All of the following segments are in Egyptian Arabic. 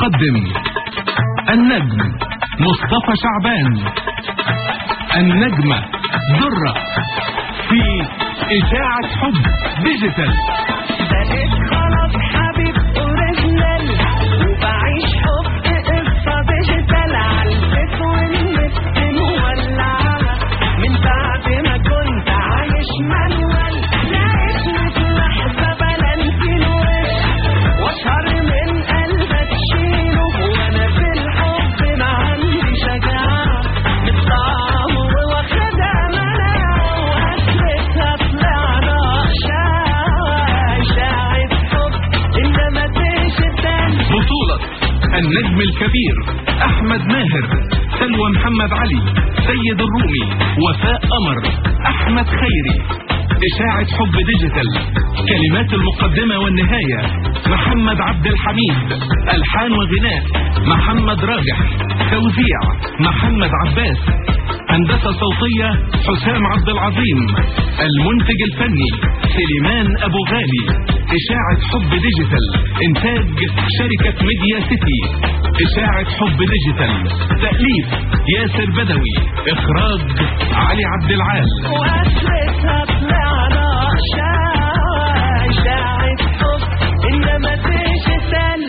تقدم النجم مصطفى شعبان النجمة درة في إشاعة حب ديجيتال بقيت خلاص حبيب اوريجينال وبعيش حب قصة ديجيتال عالبيت والنت مولعة من بعد ما كنت عايش مانوال لقيتني في لحظة بلانتين وش واشهر من قلبك شيله وانا في الحب ما عندي شجاعة بالطعم واخدها مناعة واخرتها طلعنا اشاعة اشاعة حب انما ديجيتال بطولة النجم الكبير أحمد ماهر سلوى محمد علي سيد الرومي وفاء قمر أحمد خيري إشاعة حب ديجيتال كلمات المقدمة والنهاية محمد عبد الحميد ألحان وغناء محمد راجح توزيع محمد عباس هندسة صوتية حسام عبد العظيم المنتج الفني سليمان أبو غالي إشاعة حب ديجيتال إنتاج شركة ميديا سيتي إشاعة حب ديجيتال تأليف ياسر بدوي إخراج علي عبد العال واخرتها طلعنا اشاعة اشاعة حب انما ديجيتال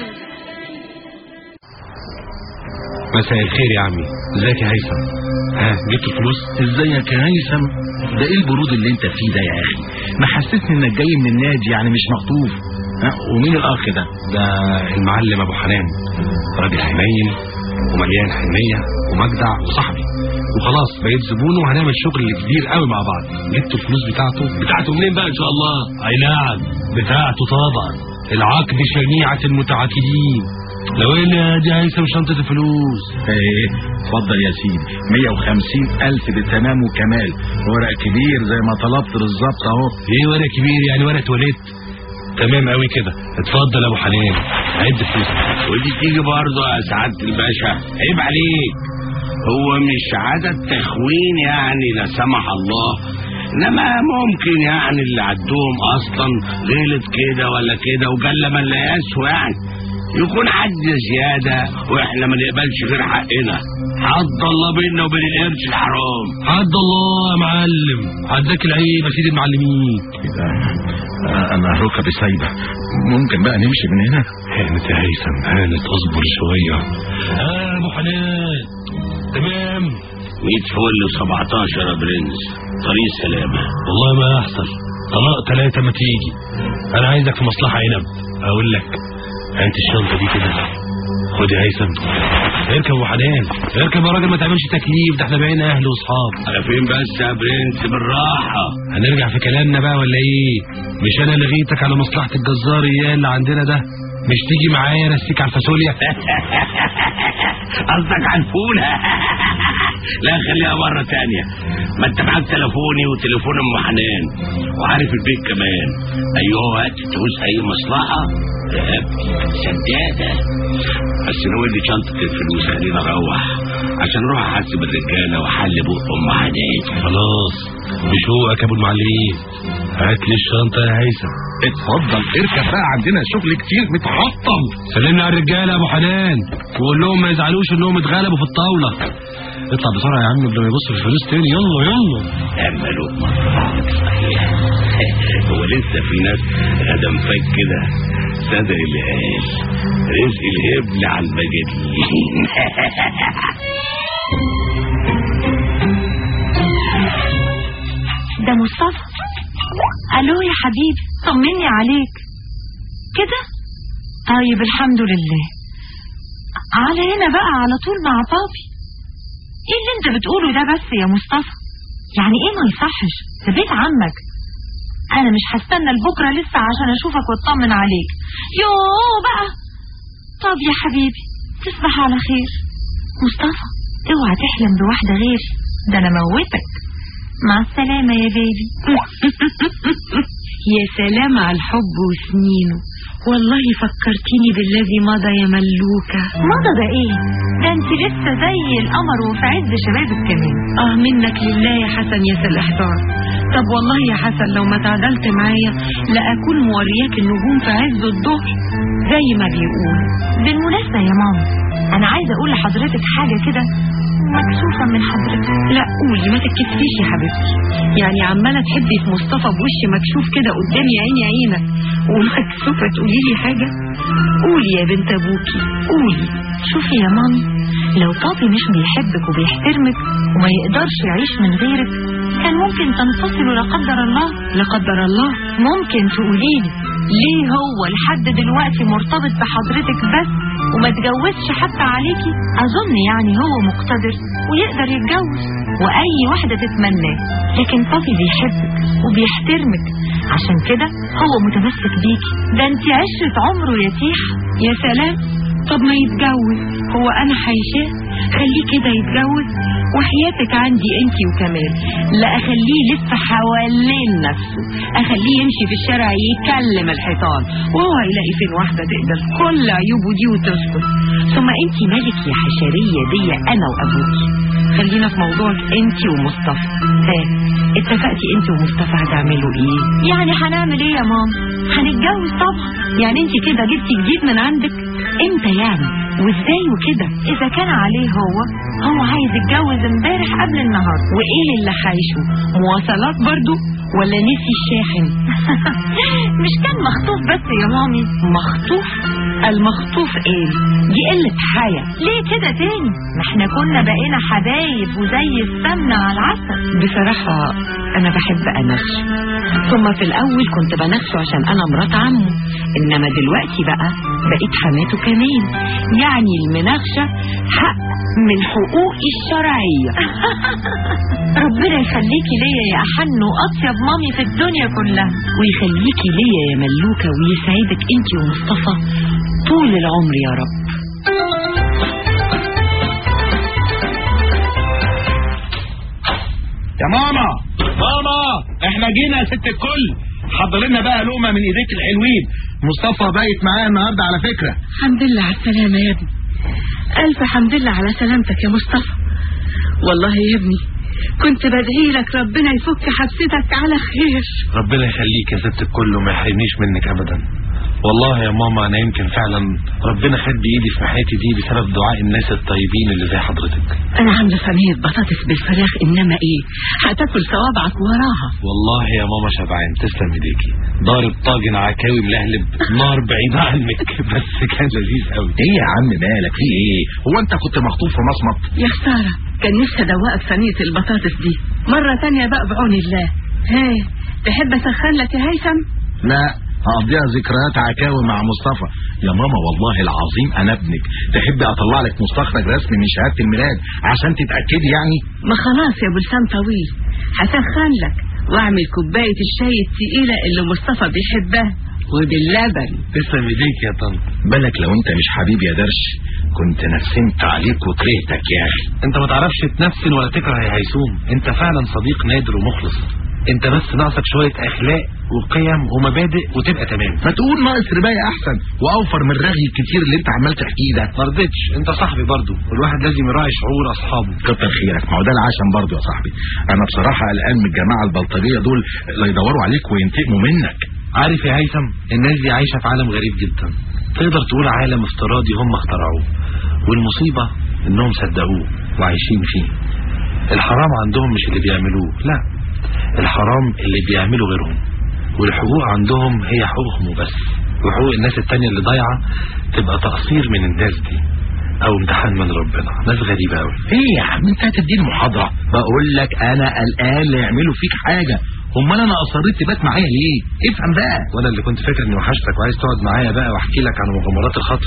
مساء الخير يا عمي ازيك يا هيثم ها جبت الفلوس ازيك يا هيثم ده ايه البرود اللي انت فيه ده يا اخي ما حسسني انك جاي من النادي يعني مش مخطوف ها ومين الاخ ده ده المعلم ابو حنان راجل حنين ومليان حنيه ومجدع وصاحبي وخلاص بقيت زبونه وهنعمل شغل كبير قوي مع بعض جبت الفلوس بتاعته بتاعته منين بقى ان شاء الله اي نعم بتاعته طبعا العقد شنيعه المتعاقدين لو ان دي هيثم شنطه الفلوس ايه اتفضل يا سيدي 150 الف بالتمام وكمال ورق كبير زي ما طلبت بالظبط اهو ايه ورق كبير يعني ورق تواليت تمام قوي كده اتفضل يا ابو حنان عد فلوسك ودي تيجي برضه يا سعادة الباشا عيب عليك هو مش عدد تخوين يعني لا سمح الله انما ممكن يعني اللي عدوهم اصلا غلط كده ولا كده وقال ما لا يسوى يعني يكون حد زيادة واحنا ما نقبلش غير حقنا حد الله بيننا وبين القرش الحرام حد الله يا معلم عداك العيب يا سيدي المعلمين كده آه، انا ركبي سايبه ممكن بقى نمشي من هنا هانت يا هيثم هانت اصبر شويه اه ابو حنان تمام 100 فل و17 يا برنس طريق سلامة والله ما يحصل طلاق ثلاثة ما تيجي انا عايزك في مصلحة عنب اقول لك هات الشنطة دي كده خد يا هيثم اركب ابو حنان اركب يا راجل ما تعملش تكليف ده احنا بقينا اهل واصحاب على فين بس يا برنس بالراحة هنرجع في كلامنا بقى ولا ايه مش انا لغيتك على مصلحة الجزار اياه اللي عندنا ده مش تيجي معايا نسيك على الفاصوليا قصدك على الفولة لا خليها مرة تانية ما انت معاك تليفوني وتليفون ام حنان وعارف البيت كمان ايوه وقت تعوز اي مصلحة سدادة بس نقول لي شنطة الفلوس خلينا اروح عشان اروح احاسب الرجالة واحل بق ام حنان خلاص بشوقك يا ابو المعلمين هات لي الشنطة يا هيثم اتفضل اركب بقى عندنا شغل كتير متعطل سلمنا على الرجالة يا ابو حنان وقول لهم ما يزعلوش انهم اتغلبوا في الطاولة اطلع بسرعة يا عم قبل ما يبصوا في الفلوس تاني يلا يلا اما لقمة صحيح هو لسه في ناس غدا فك كده صدق اللي قال رزق الهبل على المجانين ده مصطفى الو يا حبيبي طمني عليك كده طيب الحمد لله على هنا بقى على طول مع بابي ايه اللي انت بتقوله ده بس يا مصطفى يعني ايه ما يصحش ده بيت عمك انا مش هستنى لبكره لسه عشان اشوفك واطمن عليك يوه بقى طب يا حبيبي تصبح على خير مصطفى اوعى تحلم بواحده غيري ده انا موتك مع السلامة يا بيبي يا سلام على الحب وسنينه والله فكرتيني بالذي مضى يا ملوكة مضى ده ايه ده انت لسه زي القمر وفي عز شبابك كمان اه منك لله يا حسن يا سلاحدار طب والله يا حسن لو ما تعدلت معايا لأكون مورياك النجوم في عز الظهر زي ما بيقول بالمناسبة يا ماما انا عايزة اقول لحضرتك حاجة كده مكسوفة من حضرتك لا قولي ما تتكسفيش يا حبيبتي يعني عمالة تحبي في مصطفى بوشي مكشوف كده قدامي عيني عينك ومكسوفة تقولي لي حاجة قولي يا بنت ابوكي قولي شوفي يا مامي لو بابي مش بيحبك وبيحترمك وما يقدرش يعيش من غيرك كان ممكن تنفصلوا لا قدر الله لا قدر الله ممكن تقولي لي ليه هو لحد دلوقتي مرتبط بحضرتك بس وما تجوزش حتى عليكي اظن يعني هو مقتدر ويقدر يتجوز واي واحدة تتمناه لكن بابي بيحبك وبيحترمك عشان كده هو متمسك بيكي ده انت عشرة عمره يا تيحة يا سلام طب ما يتجوز هو انا حيشاه خليه كده يتجوز وحياتك عندي انت وكمال لا اخليه لسه حوالين نفسه اخليه يمشي في الشارع يكلم الحيطان وهو هيلاقي فين واحدة تقدر كل عيوبه دي وتسكت ثم انت مالك يا حشرية دي انا وابوكي خلينا في موضوعك انت ومصطفى ها اتفقتي انت ومصطفى هتعملوا ايه يعني هنعمل ايه يا ماما هنتجوز طبعا يعني انت كده جبتي جديد من عندك امتى يعني وازاي وكده اذا كان عليه هو هو عايز يتجوز امبارح قبل النهارده وايه اللي حايشه مواصلات برضو ولا نسي الشاحن مش كان مخطوف بس يا مامي مخطوف المخطوف ايه دي قلة حياة ليه كده تاني ما احنا كنا بقينا حبايب وزي السمنة على العسل بصراحة انا بحب انخش ثم في الاول كنت بنخشه عشان انا مرات عمه انما دلوقتي بقى بقيت حماته كمان يعني المناخشة حق من حقوقي الشرعية ربنا يخليكي ليا يا أحن وأطيب مامي في الدنيا كلها ويخليكي ليا يا ملوكة ويسعدك انت ومصطفى طول العمر يا رب يا ماما ماما احنا جينا يا ست الكل حضر لنا بقى لقمه من ايديك الحلوين مصطفى بايت معايا النهارده على فكره الحمد لله على السلامة يا ابني ألف حمد لله على سلامتك يا مصطفى والله يا ابني كنت بدعي لك ربنا يفك حبستك على خير ربنا يخليك يا ست الكل وما يحرمنيش منك ابدا والله يا ماما انا يمكن فعلا ربنا خد بايدي في محياتي دي بسبب دعاء الناس الطيبين اللي زي حضرتك أنا عاملة صينية بطاطس بالفراخ إنما إيه هتاكل صوابعك وراها والله يا ماما شبعان تسلم ايديكي ضارب طاجن عكاوي ملهلب نار بعيد عنك بس كان لذيذ قوي ايه يا عم مالك في ايه هو انت كنت مخطوف في مصمت يا خسارة كان نفسي أدوقك صينية البطاطس دي مرة تانية بقى بعون الله هاي تحب أسخن لك يا هيثم لا هقضيها ذكريات عكاوي مع مصطفى يا ماما والله العظيم انا ابنك تحبي اطلع لك مستخرج رسمي من شهاده الميلاد عشان تتاكدي يعني ما خلاص يا بلسان طويل هسخن لك واعمل كوباية الشاي التقيلة اللي مصطفى بيحبها وباللبن تسلم ايديك يا طنط بالك لو انت مش حبيبي يا درش كنت نسمت عليك وكرهتك يا اخي انت ما تعرفش تنفسن ولا تكره يا هيسوم انت فعلا صديق نادر ومخلص انت بس ناقصك شويه اخلاق وقيم ومبادئ وتبقى تمام ما تقول ناقص رباية احسن واوفر من الرغي الكتير اللي انت عمال تحكيه ده ما رضيتش انت صاحبي برضو والواحد لازم يراعي شعور اصحابه كتر خيرك ما هو ده العشم برضه يا صاحبي انا بصراحه قلقان من الجماعه البلطجيه دول لا يدوروا عليك وينتقموا منك عارف يا هيثم الناس دي عايشه في عالم غريب جدا تقدر تقول عالم افتراضي هم اخترعوه والمصيبه انهم صدقوه وعايشين فيه الحرام عندهم مش اللي بيعملوه لا الحرام اللي بيعملوا غيرهم والحقوق عندهم هي حقوقهم وبس وحقوق الناس التانية اللي ضايعة تبقى تقصير من الناس دي او امتحان من ربنا ناس غريبة اوي ايه يا عم انت هتديني محاضره بقول لك انا قلقان لا يعملوا فيك حاجه امال انا اصريت تبات معايا ليه افهم بقى وانا اللي كنت فاكر اني وحشتك وعايز تقعد معايا بقى واحكي لك عن مغامرات الخطف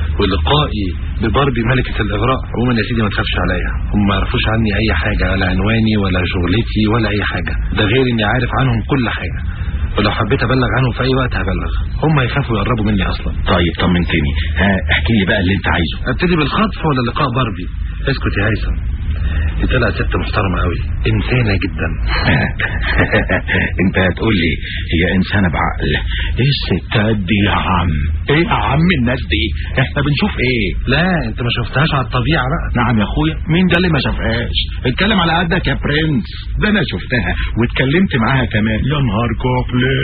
ولقائي بباربي ملكة الاغراء عموما يا سيدي ما تخافش عليا هم ما يعرفوش عني اي حاجة ولا عنواني ولا شغلتي ولا اي حاجة ده غير اني عارف عنهم كل حاجة ولو حبيت ابلغ عنهم في اي وقت هبلغ هم يخافوا يقربوا مني اصلا طيب طمنتني ها احكي لي بقى اللي انت عايزه ابتدي بالخطف ولا لقاء باربي اسكت يا هيثم دي طلعت ست محترمه قوي انسانه جدا انت هتقول لي هي انسانه بعقل ايه الستات دي يا عم ايه يا عم الناس دي احنا بنشوف ايه لا انت ما شفتهاش على الطبيعه بقى نعم يا اخويا مين ده اللي ما شافهاش اتكلم على قدك يا برنس ده انا شفتها واتكلمت معاها كمان يا نهار كوكلي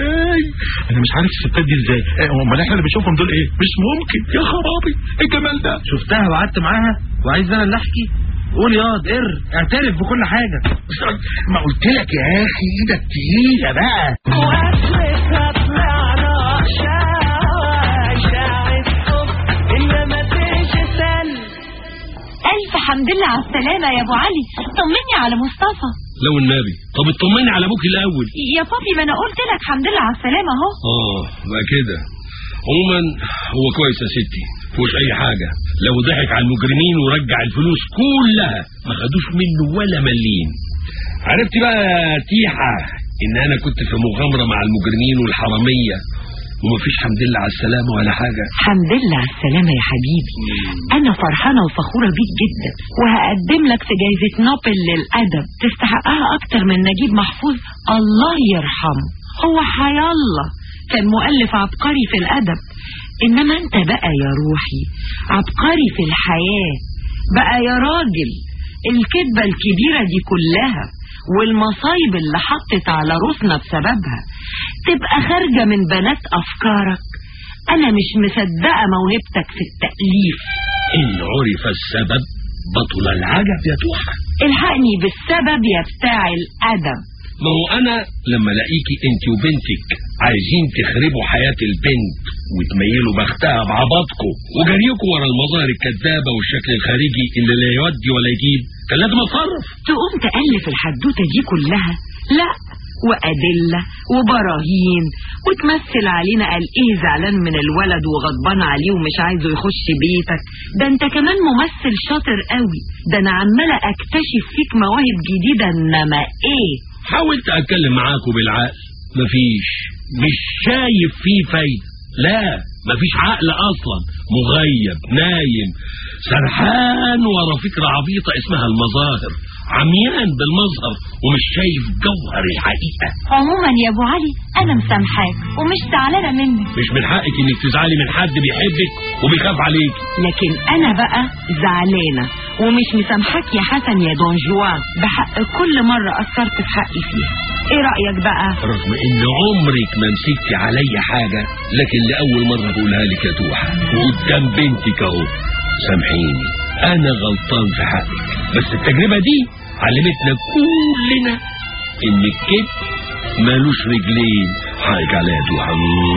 انا مش عارف الستات دي ازاي إيه، امال احنا اللي بنشوفهم دول ايه مش ممكن يا خرابي ايه الجمال ده شفتها وقعدت معاها وعايز انا اللي احكي قول ياض قر اعترف بكل حاجه ما قلت لك يا اخي ايدك تقيله بقى واخرتها طلعنا شاي شاعت حب انما تجسل ألف حمد لله على السلامة يا أبو علي طمني على مصطفى لو النبي طب اطمني على ابوك الاول يا بابي ما أنا قلت لك حمد لله على السلامة أهو اه بقى كده عموما هو كويس يا ستي فوش اي حاجه لو ضحك على المجرمين ورجع الفلوس كلها ما خدوش منه ولا مليم عرفت بقى يا تيحه ان انا كنت في مغامره مع المجرمين والحراميه ومفيش حمد لله على السلامه ولا حاجه حمد لله على السلامة يا حبيبي أنا فرحانة وفخورة بيك جدا وهقدم لك في جايزة نوبل للأدب تستحقها أكتر من نجيب محفوظ الله يرحمه هو حيالله كان مؤلف عبقري في الأدب إنما أنت بقى يا روحي عبقري في الحياة بقى يا راجل الكذبة الكبيرة دي كلها والمصايب اللي حطت على روسنا بسببها تبقى خارجة من بنات أفكارك أنا مش مصدقة موهبتك في التأليف ان عرف السبب بطل العجب يا توحه الحقني بالسبب يا بتاع الأدب ما هو انا لما الاقيكي انت وبنتك عايزين تخربوا حياة البنت وتميلوا بختها بعبطكم وجريكوا ورا المظاهر الكذابة والشكل الخارجي اللي لا يودي ولا يجيب كان لازم اتصرف تقوم تألف الحدوتة دي كلها لا وأدلة وبراهين وتمثل علينا قال ايه زعلان من الولد وغضبان عليه ومش عايزه يخش بيتك ده انت كمان ممثل شاطر قوي ده انا عمالة اكتشف فيك مواهب جديدة انما ايه حاولت اتكلم معاكم بالعقل مفيش مش شايف فيه فايدة لا مفيش عقل اصلا مغيب نايم سرحان ورا فكرة عبيطة اسمها المظاهر عميان بالمظهر ومش شايف جوهر الحقيقة عموما يا ابو علي انا مسامحاك ومش زعلانة منك مش من حقك انك تزعلي من حد بيحبك وبيخاف عليك لكن انا بقى زعلانة ومش مسامحاك يا حسن يا دون جوان بحق كل مرة اثرت في حقي فيها ايه رأيك بقى رغم ان عمرك ما مسكتي عليا حاجة لكن لأول مرة بقولها لك يا توحة وقدام بنتك اهو سامحيني انا غلطان في حقك بس التجربة دي علمتنا كلنا ان الكذب مالوش رجلين حقك عليا يا توحة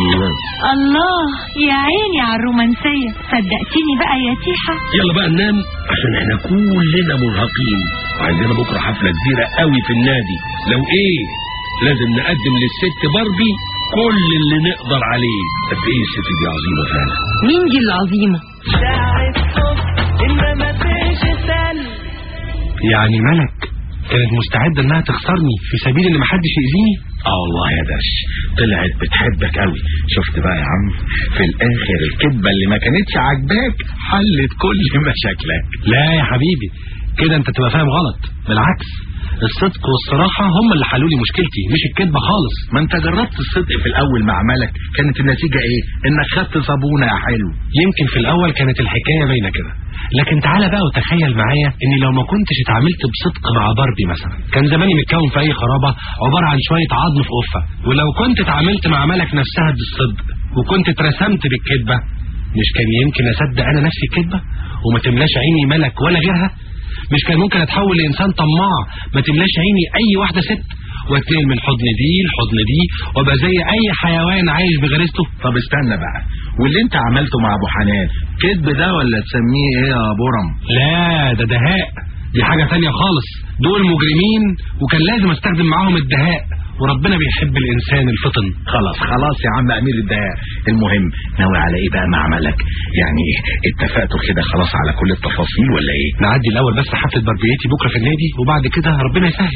الله يا عيني على الرومانسية صدقتيني بقى يا تيحة يلا بقى ننام عشان احنا كلنا مرهقين وعندنا بكره حفله كبيره قوي في النادي لو ايه لازم نقدم للست باربي كل اللي نقدر عليه قد ايه الست دي عظيمه فعلا مين دي العظيمة شاعت حب انما تجسل يعني ملك كانت مستعدة انها تخسرني في سبيل ان محدش يأذيني اه والله يا درش طلعت بتحبك قوي شفت بقى يا عم في الاخر الكذبه اللي ما كانتش عاجباك حلت كل مشاكلك لا يا حبيبي كده انت تبقى فاهم غلط بالعكس الصدق والصراحة هم اللي حلوا لي مشكلتي مش الكذبة خالص ما انت جربت الصدق في الاول مع ملك كانت النتيجه ايه انك خدت صابونه يا حلو يمكن في الاول كانت الحكاية باينة كده لكن تعالى بقى وتخيل معايا اني لو ما كنتش اتعاملت بصدق مع باربي مثلا كان زماني متكون في اي خرابة عبارة عن شوية عظم في قفة ولو كنت اتعاملت مع ملك نفسها بالصدق وكنت اترسمت بالكذبة مش كان يمكن اصدق انا نفسي الكذبة وما تملاش عيني ملك ولا غيرها مش كان ممكن اتحول لانسان طماع ما تملاش عيني اي واحدة ست واتنقل من حضن دي لحضن دي وابقى زي اي حيوان عايش بغريزته طب استنى بقى واللي انت عملته مع ابو حنان كذب ده ولا تسميه ايه يا برم لا ده دهاء دي حاجة تانية خالص دول مجرمين وكان لازم استخدم معاهم الدهاء وربنا بيحب الانسان الفطن خلاص خلاص يا عم امير الدهاء المهم ناوي على ايه بقى مع ملك يعني اتفقتوا كده خلاص على كل التفاصيل ولا ايه نعدي الاول بس حفلة بربيتي بكرة في النادي وبعد كده ربنا يسهل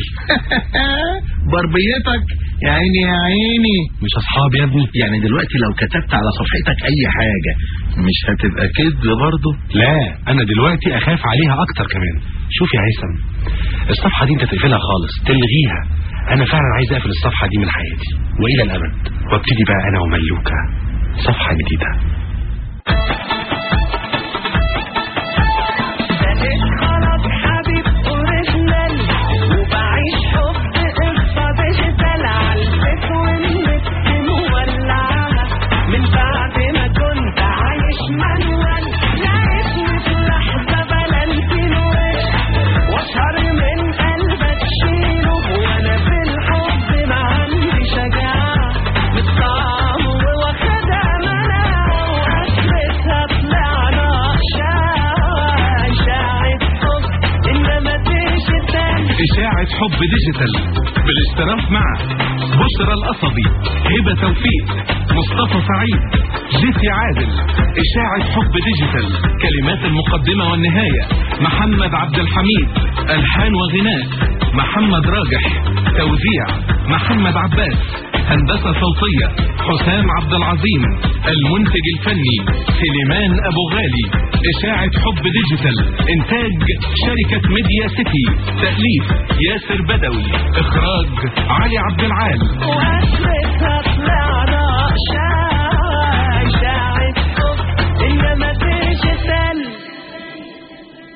بربيتك يا عيني يا عيني مش اصحاب يا ابني يعني دلوقتي لو كتبت على صفحتك اي حاجة مش هتبقى كذب برضه لا انا دلوقتي اخاف عليها اكتر كمان شوف يا هيثم الصفحة دي انت تقفلها خالص تلغيها انا فعلا عايز اقفل الصفحة دي من حياتي والى الابد وابتدي بقى انا وملوكة صفحة جديدة بقيت خلاص حبيب اوريجينال وبعيش حب قصه ديجيتال عالبيت والنت مولعها من بعد ما كنت عايش مانوال لقيتني في لحظه فالنتينو واشهر من قلبك شيله وانا في الحب ما عندي شجاعه بالطعم واخدها مناعه واخرتها طلعنا اشاعه اشاعه حب انما ديجيتال إشاعة حب ديجيتال بالاشتراك مع بشرى القصبي هبة توفيق مصطفى سعيد جيسي عادل إشاعة حب ديجيتال كلمات المقدمة والنهاية محمد عبد الحميد ألحان وغناء محمد راجح توزيع محمد عباس هندسة صوتية حسام عبد العظيم المنتج الفني سليمان أبو غالي إشاعة حب ديجيتال إنتاج شركة ميديا سيتي تأليف ياسر بدوي إخراج علي عبد العال واخرتها طلعنا اشاعه